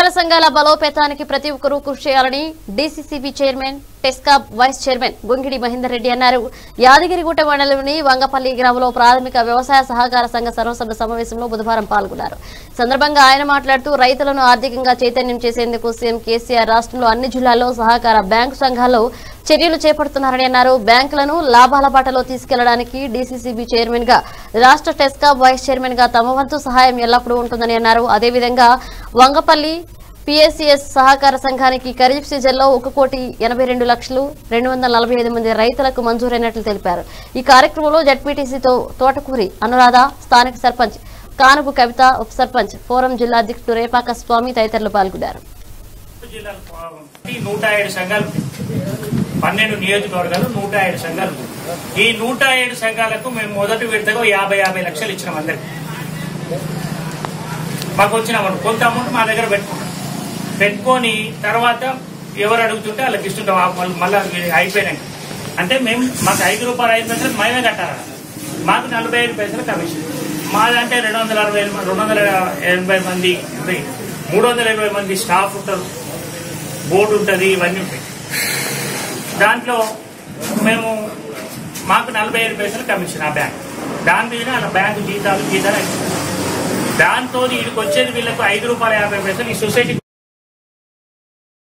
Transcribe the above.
సహకార సంఘాల బలోపేతానికి ప్రతి ఒక్కరూ కృషి చేయాలని DCCB chairman TESCAB vice chairman Gongidi Mahender Reddy అన్నారు యాదగిరిగుట్ట మండలంలోని వంగపల్లి గ్రామంలో ప్రాథమిక వ్యవసాయ సహకార సంఘ సర్వసభ్య సమావేశంలో బుధవారం పాల్గొన్నారు ఈ సందర్భంగా ఆయన మాట్లాడుతూ రైతులను ఆర్థికంగా చైతన్యం చేసేందుకు సీఎం కేసీఆర్ రాష్ట్రంలో అన్ని జిల్లాల్లో సహకార బ్యాంకు సంఘాల్లో చర్యలు చేపడుతున్నారని అన్నారు బ్యాంకులను లాభాల బాటలో తీసుకెళ్లడానికి డీసీసీబీ చైర్మన్ గా రాష్ట్ర టెస్కాబ్ వైస్ చైర్మన్ గా తమ వంతు సహాయం ఎల్లప్పుడూ ఉంటుందని అన్నారు అదేవిధంగా వంగపల్లి పిఎస్సిఎస్ సహకార సంఘానికి ఖరీఫ్ సీజన్లో ఒక కోటి ఎనభై రెండు లక్షలు రెండు వందల నలభై ఐదు మంది రైతులకు మంజూరైనట్లు తెలిపారు ఈ కార్యక్రమంలో జడ్పీటీసీతో తోటకూరి అనురాధ స్థానిక సర్పంచ్ కానుపు కవిత ఉప సర్పంచ్ ఫోరం జిల్లా అధ్యక్షుడు రేపాక స్వామి తదితరులు పాల్గొన్నారు జిల్లాలు ఈ నూట ఏడు సంఘాలు పన్నెండు నియోజకవర్గాలు నూట ఏడు సంఘాలు ఈ నూట ఏడు సంఘాలకు మేము మొదటి విడతగా యాభై యాభై లక్షలు ఇచ్చినాం అందరికి మాకు వచ్చిన అమౌంట్ కొంత అమౌంట్ మా దగ్గర పెట్టుకున్నాం పెట్టుకొని తర్వాత ఎవరు అడుగుతుంటే వాళ్ళకి ఇస్తుంటాం ఆ మళ్ళీ మళ్ళీ అయిపోయినాక అంటే మేము మాకు ఐదు రూపాయలు ఐదు పైసలు మేమే కట్టాలి మాకు నలభై ఐదు పైసలు కమిషన్ మాదంటే రెండు వందల అరవై రెండు వందల ఎనభై మంది అంటే మూడు వందల ఇరవై మంది స్టాఫ్ ఉంటారు బోర్డు ఉంటుంది ఇవన్నీ ఉంటాయి దాంట్లో మేము మాకు నలభై ఐదు పైసలు కమిషన్ ఆ బ్యాంక్ దాని మీద అలా బ్యాంకు జీతాలు జీతాలు అయిపోతాయి దాంతో వీడికి వచ్చేది వీళ్ళకు ఐదు రూపాయల యాభై పైసలు ఈ సొసైటీ